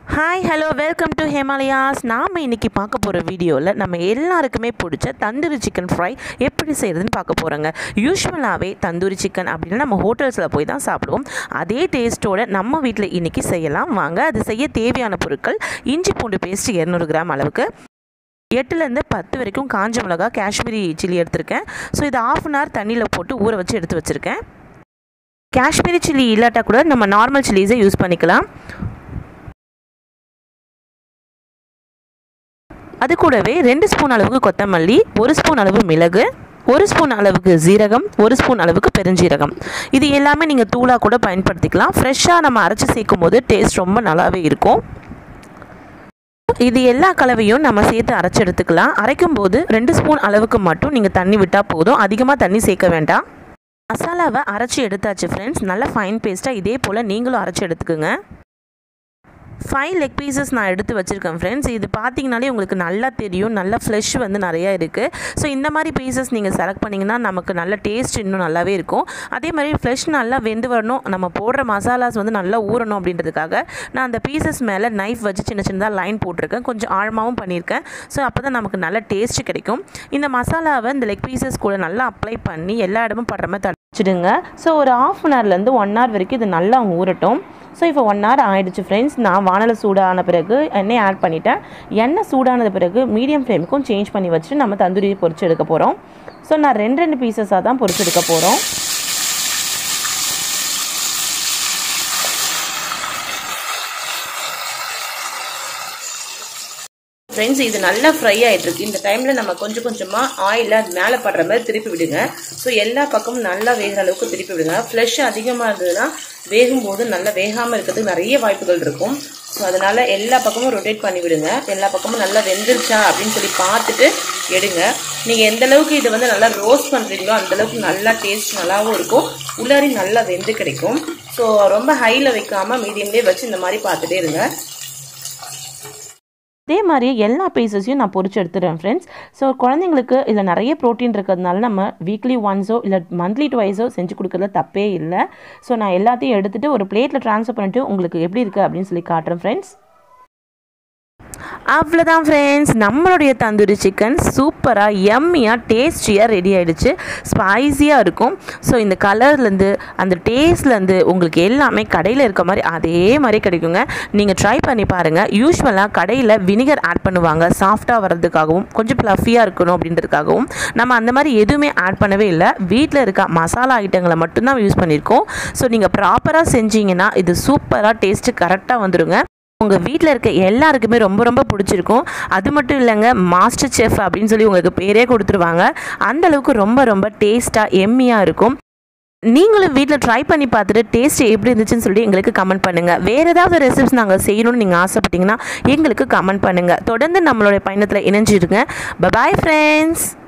hi hello welcome to Himalayas நாம் இன்றைக்கி பார்க்க போகிற வீடியோவில் நம்ம எல்லாருக்குமே பிடிச்ச தந்தூரி சிக்கன் ஃப்ரை எப்படி செய்கிறதுன்னு பார்க்க போகிறோங்க யூஸ்வலாகவே தந்தூரி சிக்கன் அப்படின்னா நம்ம ஹோட்டல்ஸில் போய் தான் சாப்பிடுவோம் அதே டேஸ்ட்டோட நம்ம வீட்டில் இன்றைக்கி செய்யலாம் வாங்க அது செய்ய தேவையான பொருட்கள் இஞ்சி பூண்டு பேஸ்ட் இரநூறு கிராம் அளவுக்கு எட்டுலேருந்து பத்து வரைக்கும் காஞ்ச மிளகா காஷ்மீரி சில்லி எடுத்திருக்கேன் ஸோ இதை ஆஃப் அன் ஹவர் தண்ணியில் போட்டு ஊற வச்சு எடுத்து வச்சுருக்கேன் காஷ்மீரி சில்லி இல்லாட்டா கூட நம்ம நார்மல் சில்லிஸை யூஸ் பண்ணிக்கலாம் அது கூடவே ரெண்டு ஸ்பூன் அளவுக்கு கொத்தமல்லி ஒரு ஸ்பூன் அளவு மிளகு ஒரு ஸ்பூன் அளவுக்கு ஜீரகம் ஒரு ஸ்பூன் அளவுக்கு பெருஞ்சீரகம் இது எல்லாமே நீங்கள் தூளாக கூட பயன்படுத்திக்கலாம் ஃப்ரெஷ்ஷாக நம்ம அரைச்சி சேர்க்கும் போது டேஸ்ட் ரொம்ப நல்லாவே இருக்கும் இது எல்லா கலவையும் நம்ம சேர்த்து அரைச்சி எடுத்துக்கலாம் அரைக்கும் போது ரெண்டு ஸ்பூன் அளவுக்கு மட்டும் நீங்கள் தண்ணி விட்டால் போதும் அதிகமாக தண்ணி சேர்க்க வேண்டாம் மசாலாவை அரைச்சி எடுத்தாச்சு ஃப்ரெண்ட்ஸ் நல்லா ஃபைன் பேஸ்ட்டாக இதே போல் நீங்களும் அரைச்சி எடுத்துக்கோங்க ஃபைவ் லெக் பீசஸ் நான் எடுத்து வச்சுருக்கேன் ஃப்ரெண்ட்ஸ் இது பார்த்தீங்கனாலே உங்களுக்கு நல்லா தெரியும் நல்ல ஃப்ளெஷ் வந்து நிறையா இருக்குது ஸோ இந்த மாதிரி பீசஸ் நீங்கள் செலக்ட் பண்ணிங்கன்னா நமக்கு நல்ல டேஸ்ட் இன்னும் நல்லாவே இருக்கும் அதே மாதிரி ஃப்ளெஷ் நல்லா வெந்து வரணும் நம்ம போடுற மசாலாஸ் வந்து நல்லா ஊறணும் அப்படின்றதுக்காக நான் அந்த பீசஸ் மேலே நைஃப் வச்சு சின்ன சின்னதாக லைன் போட்டிருக்கேன் கொஞ்சம் ஆழமாகவும் பண்ணியிருக்கேன் ஸோ அப்போ தான் நமக்கு நல்ல டேஸ்ட் கிடைக்கும் இந்த மசாலாவை இந்த லெக் பீசஸ் கூட நல்லா அப்ளை பண்ணி எல்லா இடமும் படுற மாதிரி தடிச்சிடுங்க ஸோ ஒரு ஆஃப் அன் ஹவர்லேருந்து ஒன் ஹவர் வரைக்கும் இது நல்லா ஊறட்டும் ஸோ இப்போ ஒன் ஹவர் ஆகிடுச்சு ஃப்ரெண்ட்ஸ் நான் வானலை சூடான பிறகு எண்ணெய் ஆட் பண்ணிட்டேன் எண்ணெய் சூடானது பிறகு மீடியம் ஃப்ளேமுக்கும் சேஞ்ச் பண்ணி வச்சுட்டு நம்ம தந்தூரி பொரிச்சு எடுக்க போகிறோம் ஸோ நான் ரெண்டு ரெண்டு பீசஸாக தான் பொரிச்சு எடுக்க போகிறோம் ஃப்ரெண்ட்ஸ் இது நல்லா ஃப்ரை ஆகிட்டுருக்கு இந்த டைமில் நம்ம கொஞ்சம் கொஞ்சமாக ஆயிலில் அது மேலே படுற மாதிரி திருப்பி விடுங்க ஸோ எல்லா பக்கமும் நல்லா வேகிற அளவுக்கு திருப்பி விடுங்க ஃப்ளஷ் அதிகமாக இருந்ததுன்னா வேகும்போது நல்லா வேகாமல் இருக்கிறதுக்கு நிறைய வாய்ப்புகள் இருக்கும் ஸோ அதனால் எல்லா பக்கமும் ரொட்டேட் பண்ணி விடுங்க எல்லா பக்கமும் நல்லா வெந்துருச்சா அப்படின்னு சொல்லி பார்த்துட்டு எடுங்க நீங்கள் எந்த அளவுக்கு இது வந்து நல்லா ரோஸ்ட் பண்ணுறீங்களோ அந்தளவுக்கு நல்லா டேஸ்ட் நல்லாவும் இருக்கும் உள்ளாரி நல்லா வெந்து கிடைக்கும் ஸோ ரொம்ப ஹையில் வைக்காமல் மீடியம்லேயே வச்சு இந்த மாதிரி பார்த்துட்டே இருங்க அதே மாதிரி எல்லா பீசஸையும் நான் பொறிச்சு எடுத்துடுறேன் ஃப்ரெண்ட்ஸ் ஸோ குழந்தைங்களுக்கு இதில் நிறைய ப்ரோட்டீன் இருக்கிறதுனால நம்ம வீக்லி ஒன்ஸோ இல்லை மந்த்லி டுவைஸோ செஞ்சு கொடுக்குறதுல தப்பே இல்லை ஸோ நான் எல்லாத்தையும் எடுத்துகிட்டு ஒரு பிளேட்டில் ட்ரான்ஸ்ஃபர் பண்ணிட்டு உங்களுக்கு எப்படி இருக்குது அப்படின்னு சொல்லி காட்டுறேன் ஃப்ரெண்ட்ஸ் அவ்வளோதான் ஃப்ரெண்ட்ஸ் நம்மளுடைய தந்தூரி சிக்கன் சூப்பராக எம்மியாக டேஸ்டியாக ரெடி ஆகிடுச்சு ஸ்பைஸியாக இருக்கும் ஸோ இந்த கலர்லேருந்து அந்த டேஸ்ட்லேருந்து உங்களுக்கு எல்லாமே கடையில் இருக்க மாதிரி அதே மாதிரி கிடைக்குங்க நீங்கள் ட்ரை பண்ணி பாருங்கள் யூஸ்வலாக கடையில் வினிகர் ஆட் பண்ணுவாங்க சாஃப்டாக வர்றதுக்காகவும் கொஞ்சம் ப்ளஃபியாக இருக்கணும் அப்படின்றதுக்காகவும் நம்ம அந்த மாதிரி எதுவுமே ஆட் பண்ணவே இல்லை வீட்டில் இருக்க மசாலா ஐட்டங்களை மட்டும்தான் யூஸ் பண்ணியிருக்கோம் ஸோ நீங்கள் ப்ராப்பராக செஞ்சீங்கன்னா இது சூப்பராக டேஸ்ட்டு கரெக்டாக வந்துடுங்க உங்கள் வீட்டில் இருக்க எல்லாருக்குமே ரொம்ப ரொம்ப பிடிச்சிருக்கும் அது மட்டும் இல்லைங்க மாஸ்டர் செஃப் அப்படின்னு சொல்லி உங்களுக்கு பேரே கொடுத்துருவாங்க அந்தளவுக்கு ரொம்ப ரொம்ப டேஸ்ட்டாக எம்மியாக இருக்கும் நீங்களும் வீட்டில் ட்ரை பண்ணி பார்த்துட்டு டேஸ்ட் எப்படி இருந்துச்சுன்னு சொல்லி எங்களுக்கு கமெண்ட் பண்ணுங்கள் வேறு ஏதாவது ரெசிப்ஸ் நாங்கள் செய்யணும்னு நீங்கள் ஆசைப்பட்டீங்கன்னா எங்களுக்கு கமெண்ட் பண்ணுங்கள் தொடர்ந்து நம்மளுடைய பயணத்தில் இணைஞ்சிருங்க பபாய் ஃப்ரெண்ட்ஸ்